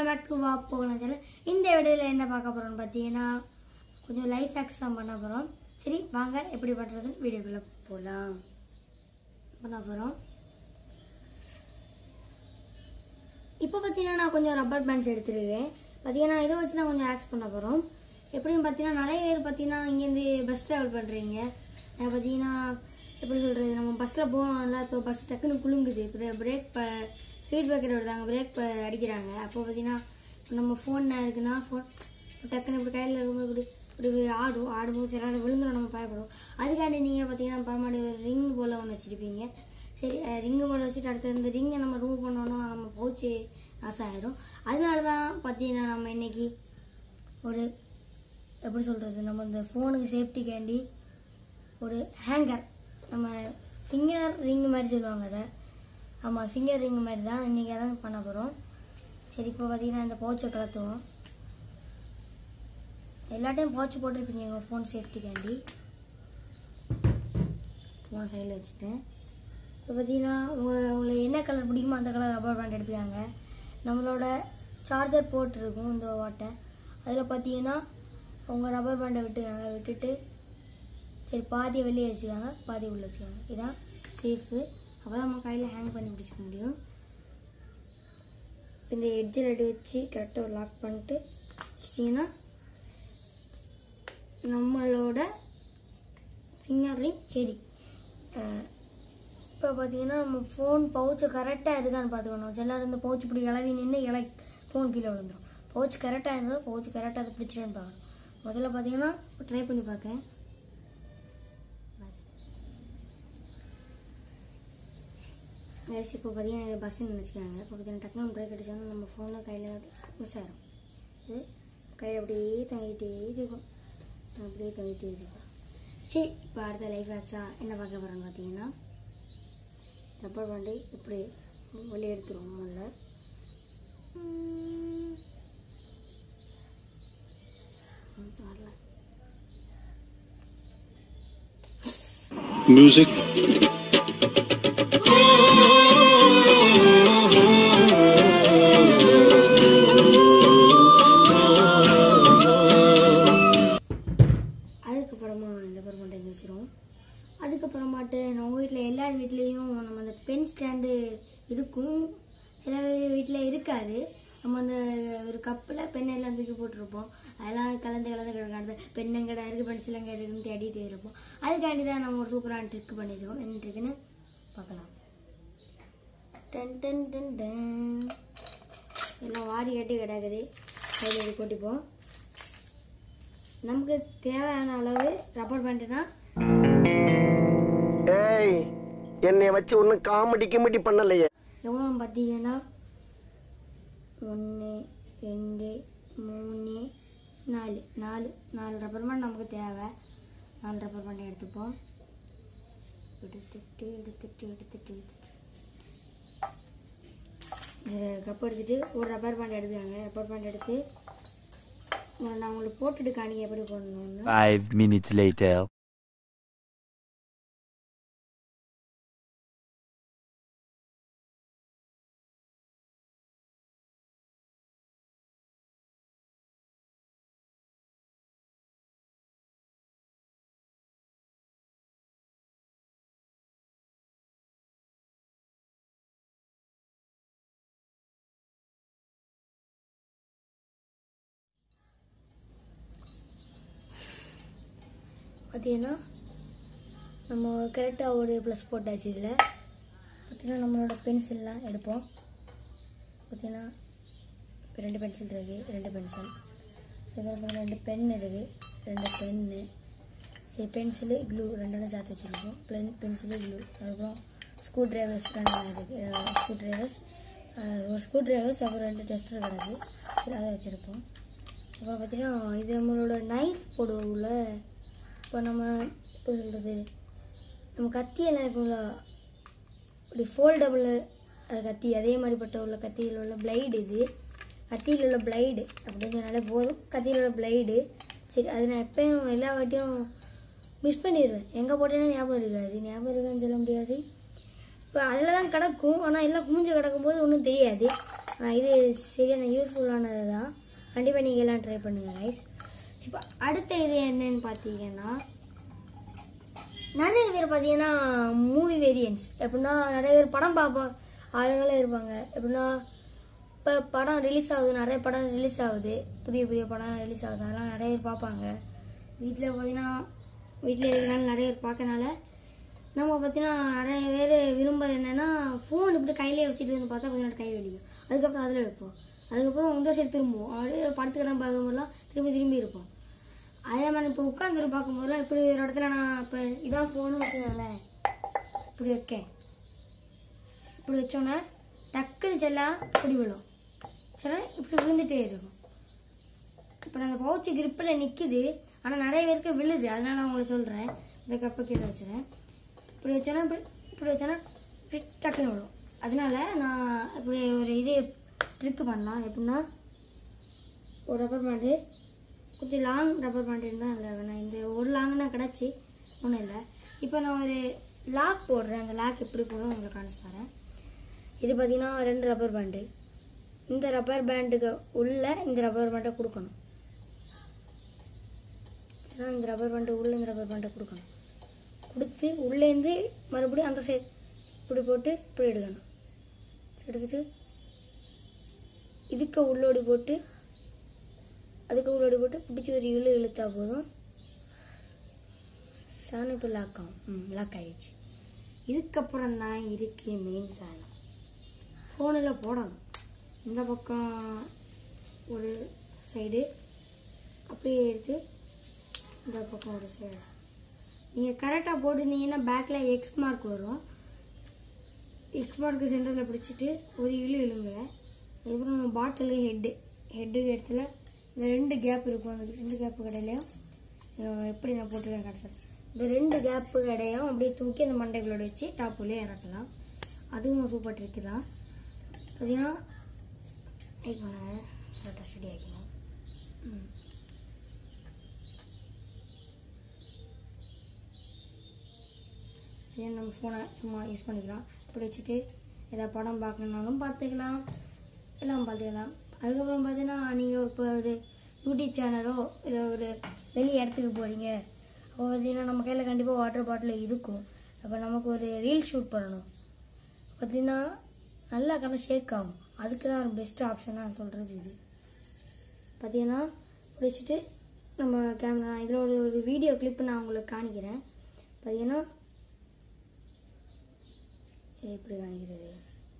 Back to வா போகலாம் channel இந்த வீடியோவில் என்ன பார்க்க போகிறோம்னு பார்த்தீங்கன்னா கொஞ்சம் லைஃப் ஹேக்ஸ் தான் பண்ண போகிறோம் சரி வாங்க எப்படி பண்ணுறதுன்னு வீடியோக்குள்ளே போகலாம் பண்ண போகிறோம் இப்போ பார்த்தீங்கன்னா நான் கொஞ்சம் ரப்பர் பேண்ட்ஸ் எடுத்துருக்கேன் பார்த்தீங்கன்னா இதை வச்சு தான் கொஞ்சம் ஹேக்ஸ் பண்ண போகிறோம் எப்படின்னு பார்த்தீங்கன்னா நிறைய பேர் பார்த்தீங்கன்னா இங்கேருந்து பஸ் ட்ராவல் பண்ணுறீங்க பார்த்தீங்கன்னா எப்படி சொல்கிறது நம்ம பஸ்ஸில் போனோம்ல இப்போ பஸ் டக்குன்னு குலுங்குது பிரேக் ப ஸ்பீட் பிரேக்கர் வருதாங்க பிரேக் அடிக்கிறாங்க அப்போ பார்த்தீங்கன்னா இப்போ நம்ம ஃபோன் இருக்குன்னா ஃபோன் டக்குன்னு இப்படி கையில் இருக்கும்போது இப்படி இப்படி ஆடும் ஆடும்போது சில நேரம் விழுந்துடும் நம்ம பயப்படும் அதுக்காண்டி நீங்கள் பார்த்தீங்கன்னா பரமாடி ரிங் போல் ஒன்று வச்சுருப்பீங்க சரி ரிங்கு போல் வச்சுட்டு அடுத்து இந்த ரிங்கை நம்ம ரிமூவ் பண்ணோன்னா நம்ம பவுச்சு நாசம் ஆயிடும் அதனால தான் பார்த்தீங்கன்னா நம்ம இன்னைக்கு ஒரு எப்படி சொல்கிறது நம்ம இந்த ஃபோனுக்கு சேஃப்டிக்காண்டி ஒரு ஹேங்கர் நம்ம ஃபிங்கர் ரிங் மாதிரி சொல்லுவாங்க அதை ஆமாம் ஃபிங்கர் ரிங் மாதிரி தான் இன்றைக்கி அதான் பண்ண போகிறோம் சரி இப்போ பார்த்தீங்கன்னா இந்த பவுச்சை கலத்துவோம் எல்லா டைம் பவுச்சு போட்டிருப்பீங்க உங்கள் ஃபோன் சேஃப்டிக்காண்டி ஃபோன் சைடில் வச்சுட்டேன் இப்போ பார்த்தீங்கன்னா உங்கள் உங்களுக்கு என்ன கலர் பிடிக்குமோ அந்த கலர் ரப்பர் பேண்ட் எடுத்துக்காங்க நம்மளோட சார்ஜர் போர்ட் இருக்கும் இந்த வாட்டை அதில் பார்த்தீங்கன்னா உங்கள் ரப்பர் பேண்டை விட்டுக்காங்க விட்டுட்டு சரி பாதியை வெளியே வச்சுக்காங்க பாதி உள்ளே வச்சுக்காங்க இதான் சேஃபு அப்போ தான் நம்ம கையில் ஹேங் பண்ணி பிடிச்சிக்க முடியும் இந்த எட்ஜில் ரெடி வச்சு கரெக்டாக லாக் பண்ணிட்டு வச்சிட்டிங்கன்னா நம்மளோட ஃபிங்கர் ரிங் சரி இப்போ பார்த்தீங்கன்னா நம்ம ஃபோன் பவுச்சு கரெக்டாக இருக்கான்னு பார்த்துக்கணும் சில நேரம் இந்த பவுச் இப்படி இளவி நின்று இலை ஃபோன் கீழே விழுந்துடும் பவுச் கரெக்டாக இருந்தது பவுச் கரெக்டாக அதை பிடிச்சிடுன்னு பார்க்கணும் முதல்ல பார்த்தீங்கன்னா ட்ரை பண்ணி பார்க்கேன் நெக்ஸ்ட் இப்போ பார்த்தீங்கன்னா இது பஸ்ஸுன்னு நினச்சிக்காங்க இப்போ பார்த்தீங்கன்னா டக்குனு பிரேக் அடிச்சாலும் நம்ம ஃபோனில் கையில் மிஸ் ஆயிரும் இது கையில் அப்படியே தங்கிட்டே இருக்கும் அப்படியே தங்கிட்டே இருக்கும் சரி இப்போ அடுத்த லைஃப் ஆக்ஸா என்ன பார்க்க போகிறோன்னு பார்த்தீங்கன்னா ரப்பர் பேண்டை இப்படி வெளியே எடுத்துருவோம் முதல்ல உம். உம், வரல Music. அதுக்கப்புறமா இந்த பருமட்டை வச்சிரும் அதுக்கப்புறமாட்டு நம்ம வீட்டில் எல்லார் வீட்லேயும் நம்ம அந்த பென் ஸ்டாண்டு இருக்கும் சில பேர் வீட்டில் இருக்காது நம்ம அந்த ஒரு கப்பில் பென் எல்லாம் தூக்கி போட்டிருப்போம் அதெல்லாம் கலந்து கலந்து கிடக்காது பென் எங்கடா இருக்குது பென்சில் எங்கே இருக்குன்னு தேடிட்டு இருப்போம் அதுக்காண்டி தான் நம்ம ஒரு சூப்பரான ட்ரிக் பண்ணியிருக்கோம் என்ன ட்ரிக்குன்னு பார்க்கலாம் டன் டன் டன் டன் எல்லாம் வாரி கட்டி கிடக்குது கையில் இது கொட்டிப்போம் நமக்கு தேவையான அளவு ரப்பர் பேண்ட்னா ஏய் என்னை வச்சு ஒன்றும் காமெடி கிமெடி பண்ணலையே எவ்வளோ பார்த்தீங்கன்னா ஒன்று ரெண்டு மூணு நாலு நாலு நாலு ரப்பர் பேண்ட் நமக்கு தேவை நாலு ரப்பர் பேண்ட் எடுத்துப்போம் எடுத்துட்டு எடுத்துட்டு எடுத்துட்டு எடுத்துட்டு இது கப் எடுத்துட்டு ஒரு ரப்பர் பேண்ட் எடுத்துக்காங்க ரப்பர் பேண்ட் எடுத்து நான் உங்களுக்கு போட்டுட்டு காணிக்க எப்படி போடணும்னு Five minutes later. பார்த்தீங்கன்னா நம்ம கரெக்டாக ஒரு ப்ளஸ் போட்டாச்சு இதில் பார்த்தீங்கன்னா நம்மளோட பென்சில்லாம் எடுப்போம் பார்த்தீங்கன்னா இப்போ ரெண்டு பென்சில் இருக்குது ரெண்டு பென்சில் அதுக்கப்புறம் ரெண்டு பென் இருக்குது ரெண்டு பென்னு சரி பென்சிலு க்ளூ ரெண்டும் சேர்த்து வச்சுருக்கோம் பென் பென்சிலு க்ளூ அதுக்கப்புறம் ஸ்க்ரூ ட்ரைவர்ஸ் ரெண்டு இருக்குது ஸ்க்ரூ ட்ரைவர்ஸ் ஒரு ஸ்க்ரூ ட்ரைவர்ஸ் அப்புறம் ரெண்டு டெஸ்டர் கிடக்கு சரி அதை வச்சுருப்போம் அப்புறம் பார்த்தீங்கன்னா இது நம்மளோட நைஃப் போடுவோம்ல இப்போ நம்ம இப்போ சொல்கிறது நம்ம கத்தி எல்லாம் இருக்கும்ல இப்படி ஃபோல்டபுள் அது கத்தி அதே மாதிரிப்பட்ட உள்ள கத்தியில் உள்ள பிளைடு இது கத்தியில் உள்ள பிளைடு அப்படின்னு சொன்னாலே போதும் கத்தியில் உள்ள பிளைடு சரி அது நான் எப்பயும் எல்லா வாட்டியும் மிஸ் பண்ணிடுவேன் எங்கே போட்டேன்னா ஞாபகம் இருக்காது ஞாபகம் இருக்கான்னு சொல்ல முடியாது இப்போ அதில் தான் கிடக்கும் ஆனால் எல்லாம் குமிஞ்சு கிடக்கும்போது ஒன்றும் தெரியாது ஆனால் இது சரியான யூஸ்ஃபுல்லானது தான் கண்டிப்பாக நீங்கள் எல்லாம் ட்ரை பண்ணுங்கள் கைஸ் இப்போ அடுத்த இது என்னன்னு பார்த்தீங்கன்னா நிறைய பேர் பார்த்தீங்கன்னா மூவி வேரியன்ஸ் எப்படின்னா நிறைய பேர் படம் பார்ப்போம் ஆளுங்களே இருப்பாங்க எப்படின்னா இப்போ படம் ரிலீஸ் ஆகுது நிறைய படம் ரிலீஸ் ஆகுது புதிய புதிய படம் ரிலீஸ் ஆகுது அதெல்லாம் நிறைய பேர் பார்ப்பாங்க வீட்டில் பார்த்தீங்கன்னா வீட்டில் இருக்கிறனால நிறைய பேர் பார்க்கறனால நம்ம பார்த்தீங்கன்னா நிறைய பேர் விரும்புறது என்னன்னா ஃபோன் இப்படி கையிலே வச்சுட்டு இருந்து பார்த்தா கொஞ்சம் நேரம் கை வலிக்கும் அதுக்கப்புறம் அதில் வைப்போம் அதுக்கப்புறம் உந்த சைடு திரும்புவோம் அப்படியே படத்துக்கிடம் பார்க்கும்போதெல்லாம் திரும்பி திரும்பி இருப்போம் அதே மாதிரி இப்போ உட்காந்து பார்க்கும்போதெல்லாம் இப்படி ஒரு இடத்துல நான் இப்போ இதான் ஃபோனு வச்சுக்கோங்களேன் இப்படி வைக்கேன் இப்படி வச்சோன்னே டக்குன்னு செல்லா இப்படி விழும் சில இப்படி விழுந்துட்டே இருக்கும் இப்போ நான் அந்த பவுச்சு கிரிப்பில் நிற்குது ஆனால் நிறைய பேருக்கு விழுது அதனால நான் உங்களுக்கு சொல்கிறேன் இந்த கப்பை கீழே வச்சுறேன் இப்படி வச்சோன்னா இப்படி இப்படி வச்சோன்னா இப்படி டக்குன்னு விழும் அதனால நான் இப்படி ஒரு இது ட்ரிக்கு பண்ணலாம் எப்படின்னா ஒரு ரப்பர் பேண்டு கொஞ்சம் லாங் ரப்பர் பேண்ட் இருந்தால் இல்லை நான் இந்த ஒரு லாங் தான் கிடச்சி ஒன்றும் இல்லை இப்போ நான் ஒரு லாக் போடுறேன் அந்த லாக் எப்படி போடணும் உங்களுக்கு காணிச்சு தரேன் இது பார்த்தீங்கன்னா ரெண்டு ரப்பர் பேண்டு இந்த ரப்பர் பேண்டுக்கு உள்ள இந்த ரப்பர் பேண்டை கொடுக்கணும் ஏன்னா இந்த ரப்பர் பேண்டு உள்ள இந்த ரப்பர் பேண்டை கொடுக்கணும் கொடுத்து உள்ளேருந்து மறுபடியும் அந்த சைடு இப்படி போட்டு இப்படி எடுக்கணும் எடுத்துட்டு இதுக்கு உள்ளோடி போட்டு அதுக்கு உள்ளோடி போட்டு பிடிச்சி ஒரு இழு இழுத்தா போதும் சாணம் இப்போ லாக் ஆகும் ம் லாக் ஆயிடுச்சு இதுக்கப்புறம் தான் இருக்கு மெயின் சாணம் ஃபோனில் போடணும் இந்த பக்கம் ஒரு சைடு அப்படியே எடுத்து இந்த பக்கம் ஒரு சைடு நீங்கள் கரெக்டாக போட்டிருந்தீங்கன்னா பேக்கில் எக்ஸ் மார்க் வரும் எக்ஸ் மார்க்கு சென்டரில் பிடிச்சிட்டு ஒரு இழு இழுங்க அதுக்கப்புறம் பாட்டிலு ஹெட்டு ஹெட்டு இடத்துல இந்த ரெண்டு கேப் இருக்கும் அந்த ரெண்டு கேப்பு கடையிலையும் நான் எப்படி நான் போட்டுருக்கேன் கடைசியில் இந்த ரெண்டு கேப்பு கடையும் அப்படியே தூக்கி அந்த மண்டைகளோட வச்சு டாப்புலேயே இறக்கலாம் அதுவும் சூப்பர் ட்ரிக்கு தான் பார்த்தீங்கன்னா வெயிட் பண்ணுங்க கரெக்டாக ஸ்டடி ஆக்கணும் ம் சரி நம்ம ஃபோனை சும்மா யூஸ் பண்ணிக்கலாம் இப்படி வச்சுட்டு ஏதாவது படம் பார்க்கணுன்னாலும் பார்த்துக்கலாம் எல்லாம் பார்த்துக்கலாம் அதுக்கப்புறம் பார்த்தீங்கன்னா நீங்கள் இப்போ ஒரு யூடியூப் சேனலோ இல்லை ஒரு வெளி இடத்துக்கு போகிறீங்க அப்போ பார்த்தீங்கன்னா நம்ம கையில் கண்டிப்பாக வாட்டர் பாட்டில் இருக்கும் அப்போ நமக்கு ஒரு ரீல் ஷூட் பண்ணணும் பார்த்தீங்கன்னா நல்லா கதை ஷேக் ஆகும் அதுக்கு தான் ஒரு பெஸ்ட் ஆப்ஷனாக சொல்கிறது இது பார்த்தீங்கன்னா பிடிச்சிட்டு நம்ம கேமரா இதில் ஒரு ஒரு வீடியோ கிளிப் நான் உங்களுக்கு காணிக்கிறேன் பார்த்தீங்கன்னா எப்படி காணிக்கிறது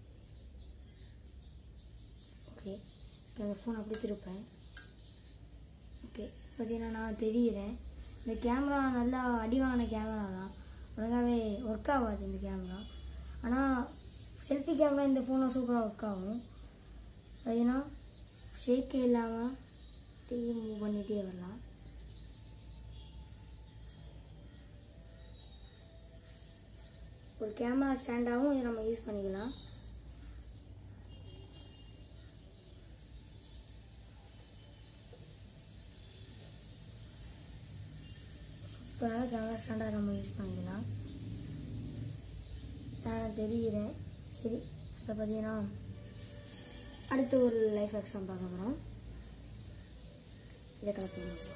ஓகே இப்போ அந்த ஃபோன் அப்படி திருப்பேன் ஓகே பார்த்தீங்கன்னா நான் தெரிகிறேன் இந்த கேமரா நல்லா அடி வாங்கின கேமரா தான் ஒழுங்காகவே ஒர்க் ஆகாது இந்த கேமரா ஆனால் செல்ஃபி கேமரா இந்த ஃபோனில் சூப்பராக ஒர்க் ஆகும் பார்த்தீங்கன்னா ஷேக்கே இல்லாமல் டிவி மூவ் பண்ணிகிட்டே வரலாம் ஒரு கேமரா ஸ்டாண்டாகவும் இதை நம்ம யூஸ் பண்ணிக்கலாம் சூப்பராக கேமரா ஸ்டாண்டாக நம்ம யூஸ் பண்ணிக்கலாம் நான் தெரிகிறேன் சரி அதை பார்த்தீங்கன்னா அடுத்து ஒரு லைஃப் எக்ஸாம் பார்க்க போகிறோம் இதை கலந்து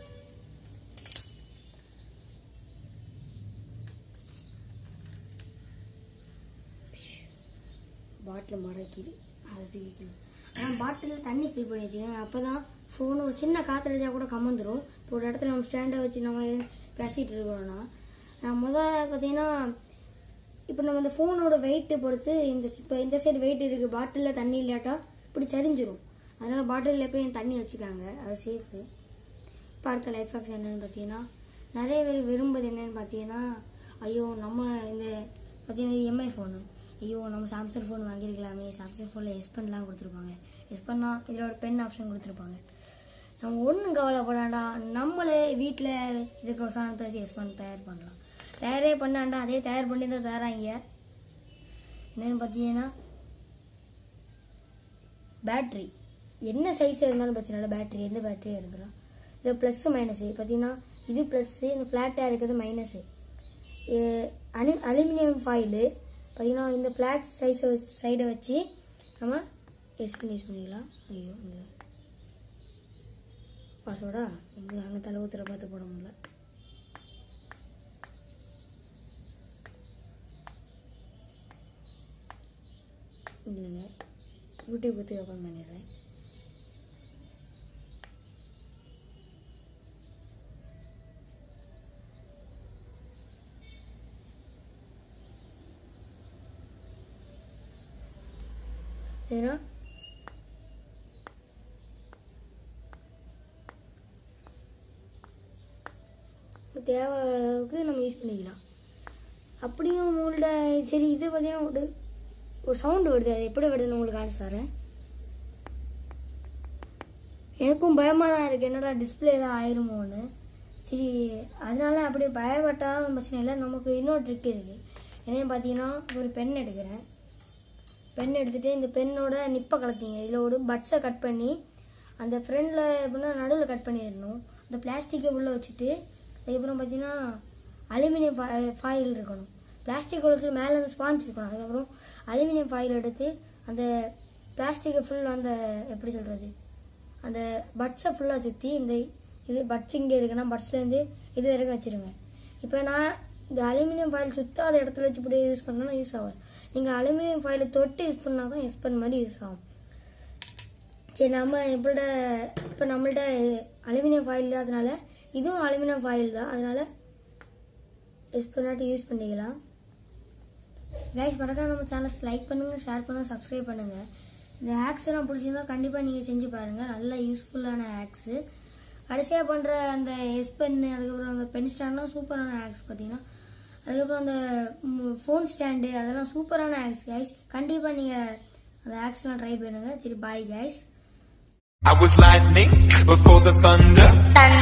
பாட்டில் மடக்கிது அதை தூக்கிக்கணும் ஆனால் பாட்டிலில் தண்ணி ஃபில் பண்ணி வச்சுக்கோங்க அப்போ தான் ஃபோன் ஒரு சின்ன காற்றடிச்சா கூட கமந்துரும் இப்போ ஒரு இடத்துல நம்ம ஸ்டாண்டை வச்சு நம்ம பேசிகிட்டு இருக்கிறோன்னா நான் முதல்ல பார்த்தீங்கன்னா இப்போ நம்ம இந்த ஃபோனோட வெயிட்டு பொறுத்து இந்த இப்போ இந்த சைடு வெயிட் இருக்குது பாட்டிலில் தண்ணி இல்லாட்டா இப்படி சரிஞ்சிரும் அதனால் பாட்டிலில் எப்பயும் தண்ணி வச்சுக்காங்க அது சேஃபு இப்போ அடுத்த லைஃப் ஹேக்ஸ் என்னன்னு பார்த்தீங்கன்னா நிறைய பேர் விரும்புறது என்னன்னு பார்த்தீங்கன்னா ஐயோ நம்ம இந்த பார்த்தீங்கன்னா எம்ஐ ஃபோனு ஐயோ நம்ம சாம்சங் ஃபோன் வாங்கியிருக்கலாமே சாம்சங் ஃபோனில் எஸ் பண்ணலாம் கொடுத்துருப்பாங்க எஸ் பண்ணால் இதில் ஒரு பென் ஆப்ஷன் கொடுத்துருப்பாங்க நம்ம ஒன்றும் கவலைப்படாண்டா நம்மளே வீட்டில் இருக்க சாணத்தை வச்சு எஸ் பண்ண தயார் பண்ணலாம் தயாரே பண்ணாண்டா அதே தயார் பண்ணி தான் தராங்க என்னன்னு பார்த்தீங்கன்னா பேட்ரி என்ன சைஸ் இருந்தாலும் பிரச்சனை இல்லை பேட்ரி எந்த பேட்டரியும் எடுக்கலாம் இதில் ப்ளஸ்ஸு மைனஸு பார்த்தீங்கன்னா இது ப்ளஸ்ஸு இந்த ஃப்ளாட்டாக இருக்கிறது மைனஸு அனி அலுமினியம் ஃபாயிலு பார்த்தீங்கன்னா இந்த ஃப்ளாட் சைஸை சைடை வச்சு நம்ம எஸ் பண்ணி யூஸ் பண்ணிக்கலாம் ஐயோ இல்லை பாஸ்வேர்டா எங்கே அங்கே தலை ஊத்துற பார்த்து போட முடியல இல்லைங்க யூடியூப் பற்றி ஓப்பன் பண்ணிடுறேன் ஏன்னா தேவை அளவுக்கு நம்ம யூஸ் பண்ணிக்கலாம் அப்படியும் உங்கள்ட்ட சரி இது பார்த்தீங்கன்னா ஒரு ஒரு சவுண்டு வருது அது எப்படி வருதுன்னு உங்களுக்கு காணிச்சு தரேன் எனக்கும் பயமாக தான் இருக்குது என்னடா டிஸ்பிளே தான் ஆயிருமோன்னு சரி அதனால அப்படியே பயப்பட்டாலும் பிரச்சனை இல்லை நமக்கு இன்னொரு ட்ரிக் இருக்குது என்னன்னு பார்த்தீங்கன்னா ஒரு பென் எடுக்கிறேன் பென் எடுத்துகிட்டு இந்த பென்னோட நிப்பை கலத்திங்க இதில் ஒரு பட்ஸை கட் பண்ணி அந்த ஃப்ரெண்டில் எப்படின்னா நடுவில் கட் பண்ணிடணும் அந்த பிளாஸ்டிக்கை உள்ளே வச்சுட்டு அதுக்கப்புறம் பார்த்தீங்கன்னா அலுமினியம் ஃபாயில் இருக்கணும் பிளாஸ்டிக் வளர்த்து மேலே அந்த ஸ்பாஞ்ச் இருக்கணும் அதுக்கப்புறம் அலுமினியம் ஃபாயில் எடுத்து அந்த பிளாஸ்டிக்கை ஃபுல் அந்த எப்படி சொல்கிறது அந்த பட்ஸை ஃபுல்லாக சுற்றி இந்த இது பட்ஸ் இங்கே இருக்குன்னா பட்ஸ்லேருந்து இது வரைக்கும் வச்சுருங்க இப்போ நான் இந்த அலுமினியம் ஃபாயில் சுத்தாத இடத்துல வச்சு இப்படி யூஸ் பண்ணோன்னா யூஸ் ஆகாது நீங்கள் அலுமினியம் ஃபாயிலை தொட்டு யூஸ் பண்ணால் தான் யூஸ் பண்ண மாதிரி யூஸ் ஆகும் சரி நம்ம எப்பட இப்போ நம்மள்ட்ட அலுமினியம் ஃபாயில் இல்லாதனால இதுவும் அலுமினியம் ஃபாயில் தான் அதனால் யூஸ் பண்ணாட்டி யூஸ் பண்ணிக்கலாம் கைஸ் மறக்காம நம்ம சேனல்ஸ் லைக் பண்ணுங்கள் ஷேர் பண்ணுங்கள் சப்ஸ்கிரைப் பண்ணுங்கள் இந்த ஹேக்ஸ் எல்லாம் பிடிச்சிருந்தா கண்டிப்பாக நீங்கள் செஞ்சு பாருங்கள் நல்ல யூஸ்ஃபுல்லான ஹேக்ஸு கடைசியாக பண்ணுற அந்த எஸ் பென்னு அதுக்கப்புறம் அந்த பென் ஸ்டாண்ட்லாம் சூப்பரான ஹேக்ஸ் பார்த்தீங்கன்னா அதுக்கப்புறம் அந்த ஃபோன் ஸ்டாண்டு அதெல்லாம் சூப்பரான ஹேக்ஸ் கைஸ் கண்டிப்பாக நீங்கள் அந்த ஹேக்ஸ்லாம் ட்ரை பண்ணுங்கள் சரி bye guys I was lightning before the thunder. thunder.